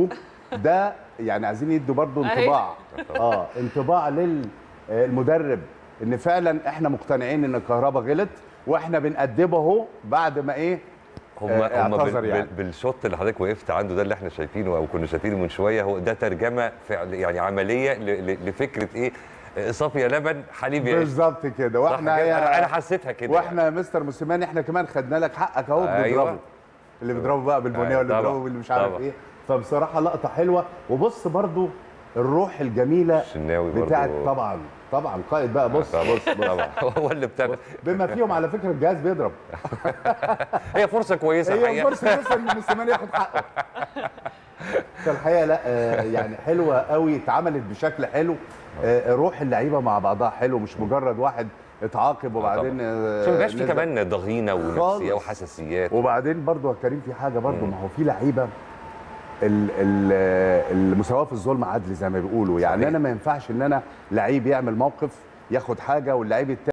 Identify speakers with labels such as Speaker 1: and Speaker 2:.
Speaker 1: شافوه ده يعني عايزين يدوا برضه
Speaker 2: أيوة.
Speaker 1: انطباع اه انطباع للمدرب ان فعلا احنا مقتنعين ان كهربا غلط واحنا بنأدبه اهو بعد ما ايه
Speaker 3: هم
Speaker 1: آه،
Speaker 3: هم
Speaker 1: اعتذر
Speaker 3: بال
Speaker 1: يعني.
Speaker 3: يعني. بالشوط اللي حضرتك وقفت عنده ده اللي احنا شايفينه او كنا شايفينه من شويه هو ده ترجمه فعل يعني عمليه ل- ل- لفكره ايه آه، صافيه لبن حليب يعيش
Speaker 1: بالظبط كده
Speaker 3: صح
Speaker 1: واحنا
Speaker 3: كده؟
Speaker 1: هي-
Speaker 3: انا انا حسيتها كده
Speaker 1: واحنا يا مستر موسيماني احنا كمان خدنا لك حقك اهو
Speaker 3: أيوة.
Speaker 1: بنضربه اللي بيضربه بقى بالبنيه
Speaker 3: أيوة،
Speaker 1: واللي
Speaker 3: طبعا،
Speaker 1: بيضربه باللي مش عارف
Speaker 3: طبعا.
Speaker 1: ايه فبصراحه لقطه حلوه وبص برضو الروح الجميله
Speaker 3: الشناوي برضو.
Speaker 1: بتاعت طبعا طبعا قائد بقى بص
Speaker 3: طبعا
Speaker 1: بص بص
Speaker 3: طبعا هو اللي بتاع
Speaker 1: بما فيهم على فكره الجهاز بيضرب
Speaker 3: هي فرصه كويسه
Speaker 1: هي
Speaker 3: الحقيقه
Speaker 1: فرصه لسه ان موسيماني ياخد حقه فالحقيقه لا آه، يعني حلوه قوي اتعملت بشكل حلو آه، روح اللعيبه مع بعضها حلو مش مجرد واحد اتعاقب وبعدين آه،
Speaker 3: عشان ما يبقاش في
Speaker 1: نزل.
Speaker 3: كمان ضغينه ونفسيه
Speaker 1: خالص.
Speaker 3: وحساسيات
Speaker 1: وبعدين برضو يا كريم في حاجه برضو ما هو في لعيبه ال- ال- المساواه في الظلم عدل زي ما بيقولوا يعني
Speaker 3: صحيح.
Speaker 1: انا ما ينفعش ان انا لعيب يعمل موقف ياخد حاجه واللعيب التاني